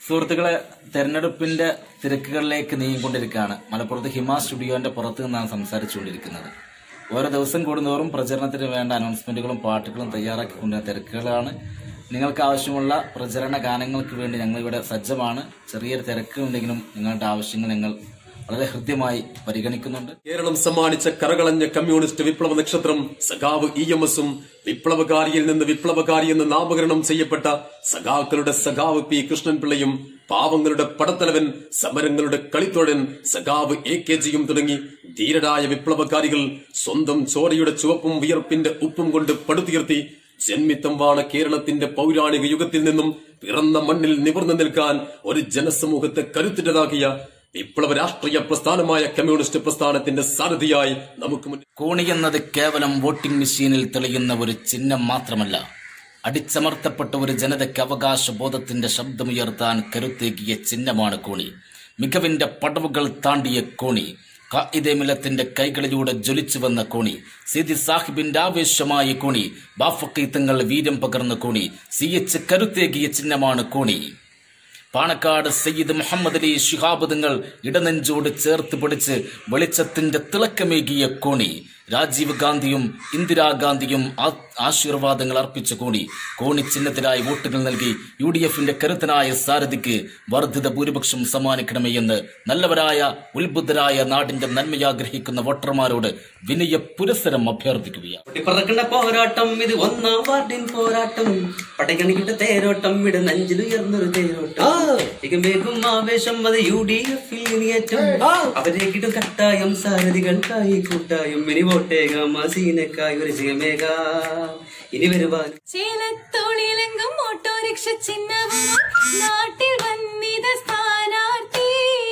സുഹൃത്തുക്കളെ തെരഞ്ഞെടുപ്പിന്റെ തിരക്കുകളിലേക്ക് നീങ്ങിക്കൊണ്ടിരിക്കുകയാണ് മലപ്പുറത്ത് ഹിമ സ്റ്റുഡിയോന്റെ പുറത്ത് നിന്നാണ് സംസാരിച്ചുകൊണ്ടിരിക്കുന്നത് ഓരോ ദിവസം കൂടുന്നതോറും പ്രചരണത്തിന് വേണ്ട അനൗൺസ്മെന്റുകളും പാട്ടുകളും തയ്യാറാക്കിക്കൊണ്ടുള്ള തിരക്കുകളാണ് നിങ്ങൾക്ക് ആവശ്യമുള്ള പ്രചരണ ഗാനങ്ങൾക്ക് വേണ്ടി ഞങ്ങൾ ഇവിടെ സജ്ജമാണ് ചെറിയൊരു തിരക്കുണ്ടെങ്കിലും നിങ്ങളുടെ ആവശ്യങ്ങൾ ഞങ്ങൾ വളരെ ഹൃദ്യമായി പരിഗണിക്കുന്നുണ്ട് കേരളം സമ്മാനിച്ച കറകളഞ്ഞ കമ്മ്യൂണിസ്റ്റ് വിപ്ലവ നക്ഷത്രം സഖാവ് ഇ എം എസും വിപ്ലവകാരിയിൽ നിന്ന് വിപ്ലവകാരി എന്ന് നാമകരണം ചെയ്യപ്പെട്ട സഖാക്കളുടെ സഖാവ് പി കൃഷ്ണൻപിള്ളയും പാവങ്ങളുടെ പടത്തലവൻ സമരങ്ങളുടെ കളിത്തോഴൻ സഖാവ് എ കെ ജിയും തുടങ്ങി ധീരരായ വിപ്ലവകാരികൾ സ്വന്തം ചോരയുടെ ചുവപ്പും വിയർപ്പിന്റെ ഉപ്പും കൊണ്ട് പടുത്തുയർത്തി ജന്മിത്തം വാണ കേരളത്തിന്റെ പൗരാണിക യുഗത്തിൽ നിന്നും പിറന്ന മണ്ണിൽ നിവർന്നു നിൽക്കാൻ ഒരു ജനസമൂഹത്തെ കരുത്തുറ്റതാക്കിയ വിപ്ലവ രാഷ്ട്രീയ പ്രസ്ഥാനമായ കമ്മ്യൂണിസ്റ്റ് പ്രസ്ഥാനത്തിന്റെ സാരഥിയായി നമുക്ക് മുന്നിൽ കോണി എന്നത് കേവലം വോട്ടിംഗ് മെഷീനിൽ തെളിയുന്ന ഒരു ചിഹ്നം മാത്രമല്ല അടിച്ചമർത്തപ്പെട്ട ഒരു ജനതയ്ക്ക് അവകാശബോധത്തിന്റെ ശബ്ദമുയർത്താൻ കരുത്തേകിയ ചിഹ്നമാണ് കോണി മികവിന്റെ പടവുകൾ താണ്ടിയ കോണി ഖായിദെ മിലത്തിന്റെ കൈകളിലൂടെ ജ്വലിച്ചു വന്ന കോണി സിദി സാഹിബിന്റെ ആവേശമായ കോണി ബാഫക്കീത്തങ്ങൾ വീര്യം പകർന്ന കോണി സി എച്ച് കരുത്തേകിയ ചിഹ്നമാണ് കോണി പാണക്കാട് സയ്യിദ് മുഹമ്മദ് അലി ശിഹാബ് തങ്ങൾ ഇടനെഞ്ചോട് ചേർത്ത് പിടിച്ച് വെളിച്ചത്തിന്റെ തിളക്കമേകിയ കോണി രാജീവ് ഗാന്ധിയും ഇന്ദിരാഗാന്ധിയും ആ- ആശീർവാദങ്ങൾ അർപ്പിച്ച കോണി കോണി ചിഹ്നത്തിനായി വോട്ടുകൾ നൽകി യു ഡി എഫിന്റെ കരുത്തനായ സാരഥിക്ക് വർദ്ധിത ഭൂരിപക്ഷം സമ്മാനിക്കണമേ എന്ന് നല്ലവരായ ഉത്ബുദ്ധരായ നാടിന്റെ നന്മയാഗ്രഹിക്കുന്ന വോട്ടർമാരോട് വിനയ പുരസരം അഭ്യർത്ഥിക്കുകയാണ് പൊട്ടിപ്പറക്കണ്ട പോരാട്ടം ഇത് ഒന്നാം വാർഡിൻ പോരാട്ടം പടയണിക്കിട്ട തേരോട്ടം ഇവിടെ നഞ്ചിലുയർന്നൊരു തേരോട്ടം തികമേകും ആവേശം അത് യു ഡി എഫിൽ ഇനിയേറ്റം അവരെ കിട്ടും കട്ടായം സാരഥികൾക്കായി കൂട്ടായും ഇനി വോട്ടേകാം മസീനക്കായി ഒരു ജയമേക ഇനി വരുവാൻ ചേലത്തോളിലെങ്കും ഓട്ടോറിക്ഷ ചിഹ്നവും നാട്ടിൽ വന്നിത സ്ഥാനാർത്ഥി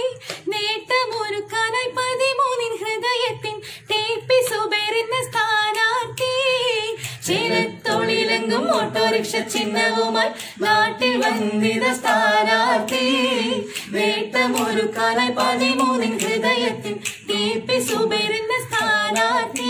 നേട്ടമൊരുക്കാനായി പതിമൂന്നിൻ ഹൃദയത്തിൻ ടേപ്പി സുബേറിന്റെ സ്ഥാനാർത്ഥി ചേലത്തോളിലെങ്കും ഓട്ടോറിക്ഷ ചിഹ്നവുമായി നാട്ടിൽ വന്നിത സ്ഥാനാർത്ഥി നേട്ടമൊരുക്കാനായി പതിമൂന്നിൻ ഹൃദയത്തിൻ ടേപ്പി സുബേറിന്റെ സ്ഥാനാർത്ഥി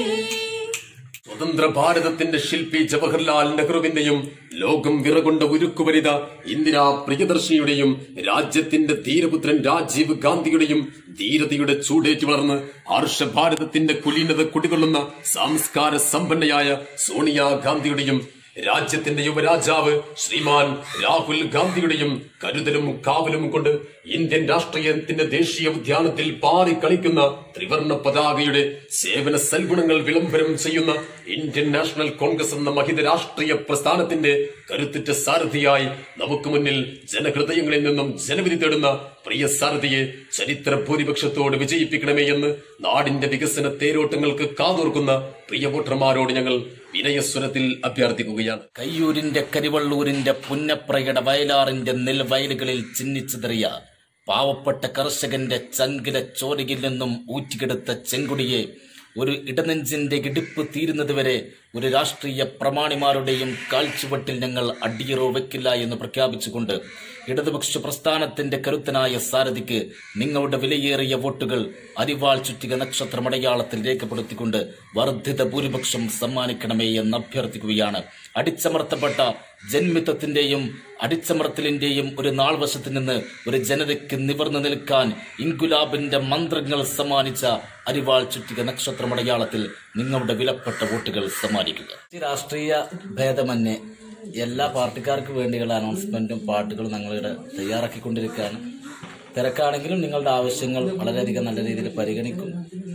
സ്വതന്ത്ര ഭാരതത്തിന്റെ ശില്പി ജവഹർലാൽ നെഹ്റുവിന്റെയും ലോകം വിറകൊണ്ട ഉരുക്കുവനിത ഇന്ദിരാ പ്രിയദർശിനിയുടെയും രാജ്യത്തിന്റെ ധീരപുത്രൻ രാജീവ് ഗാന്ധിയുടെയും ധീരതയുടെ ചൂടേറ്റു വളർന്ന് ഹർഷഭാരതത്തിന്റെ കുലീനത കുടികൊള്ളുന്ന സംസ്കാര സമ്പന്നയായ സോണിയാ ഗാന്ധിയുടെയും രാജ്യത്തിന്റെ യുവരാജാവ് ശ്രീമാൻ രാഹുൽ ഗാന്ധിയുടെയും കരുതലും കാവലും കൊണ്ട് ഇന്ത്യൻ രാഷ്ട്രീയത്തിന്റെ ദേശീയ ഉദ്യാനത്തിൽ പാറി കളിക്കുന്ന ത്രിവർണ പതാകയുടെ സേവന സൽഗുണങ്ങൾ വിളംബരം ചെയ്യുന്ന ഇന്ത്യൻ നാഷണൽ കോൺഗ്രസ് എന്ന മഹിത രാഷ്ട്രീയ പ്രസ്ഥാനത്തിന്റെ കരുത്തുറ്റ സാരഥിയായി നമുക്ക് മുന്നിൽ ജനഹൃദയങ്ങളിൽ നിന്നും ജനവിധി തേടുന്ന പ്രിയ സാരഥിയെ ചരിത്ര ഭൂരിപക്ഷത്തോട് വിജയിപ്പിക്കണമേ എന്ന് നാടിന്റെ വികസന തേരോട്ടങ്ങൾക്ക് കാതോർക്കുന്ന പ്രിയ വോട്ടർമാരോട് ഞങ്ങൾ വിനയസ്വരത്തിൽ അഭ്യർത്ഥിക്കുകയാണ് കയ്യൂരിന്റെ കരിവള്ളൂരിന്റെ പുന്നപ്രയുടെ വയലാറിന്റെ നെൽവയലുകളിൽ ചിന്നിച്ചിതറിയ പാവപ്പെട്ട കർഷകന്റെ ചങ്കിലെ ചോരയിൽ നിന്നും ഊറ്റിക്കെടുത്ത ചെങ്കുടിയെ ഒരു ഇടനെഞ്ചിന്റെ ഇടിപ്പ് തീരുന്നതുവരെ ഒരു രാഷ്ട്രീയ പ്രമാണിമാരുടെയും കാൽച്ചുവട്ടിൽ ഞങ്ങൾ അടിയറോ വെക്കില്ല എന്ന് പ്രഖ്യാപിച്ചുകൊണ്ട് ഇടതുപക്ഷ പ്രസ്ഥാനത്തിന്റെ കരുത്തനായ സാരഥിക്ക് നിങ്ങളുടെ വിലയേറിയ വോട്ടുകൾ അരിവാൾ ചുറ്റിക നക്ഷത്രമടയാളത്തിൽ രേഖപ്പെടുത്തിക്കൊണ്ട് വർദ്ധിത ഭൂരിപക്ഷം സമ്മാനിക്കണമേ എന്ന് അഭ്യർത്ഥിക്കുകയാണ് അടിച്ചമർത്തപ്പെട്ട ജന്മിത്വത്തിന്റെയും അടിച്ചമർത്തലിന്റെയും ഒരു നാൾവശത്ത് നിന്ന് ഒരു ജനതയ്ക്ക് നിവർന്നു നിൽക്കാൻ ഇൻകുലാബിന്റെ മന്ത്രങ്ങൾ സമ്മാനിച്ച അരിവാൾ ചുറ്റിക നക്ഷത്രമടയാളത്തിൽ നിങ്ങളുടെ വിലപ്പെട്ട വോട്ടുകൾ സമ്മാനിക്കുക ഈ രാഷ്ട്രീയ ഭേദമന്യേ എല്ലാ പാർട്ടിക്കാർക്ക് വേണ്ടിയുള്ള അനൗൺസ്മെന്റും പാട്ടുകളും ഞങ്ങളിവിടെ തയ്യാറാക്കിക്കൊണ്ടിരിക്കുകയാണ് തിരക്കാണെങ്കിലും നിങ്ങളുടെ ആവശ്യങ്ങൾ വളരെയധികം നല്ല രീതിയിൽ പരിഗണിക്കും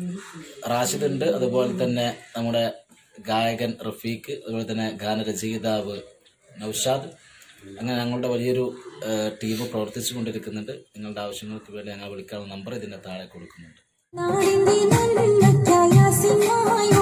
റാഷിദ് ഉണ്ട് അതുപോലെ തന്നെ നമ്മുടെ ഗായകൻ റഫീഖ് അതുപോലെ തന്നെ ഗാനരചയിതാവ് നൌഷാദ് അങ്ങനെ ഞങ്ങളുടെ വലിയൊരു ടീം പ്രവർത്തിച്ചു കൊണ്ടിരിക്കുന്നുണ്ട് നിങ്ങളുടെ ആവശ്യങ്ങൾക്ക് വേണ്ടി ഞങ്ങൾ വിളിക്കാനുള്ള നമ്പർ ഇതിന്റെ താഴെ കൊടുക്കുന്നുണ്ട് നാടിന്റെ നന്മയ്ക്കായി ആസിനായി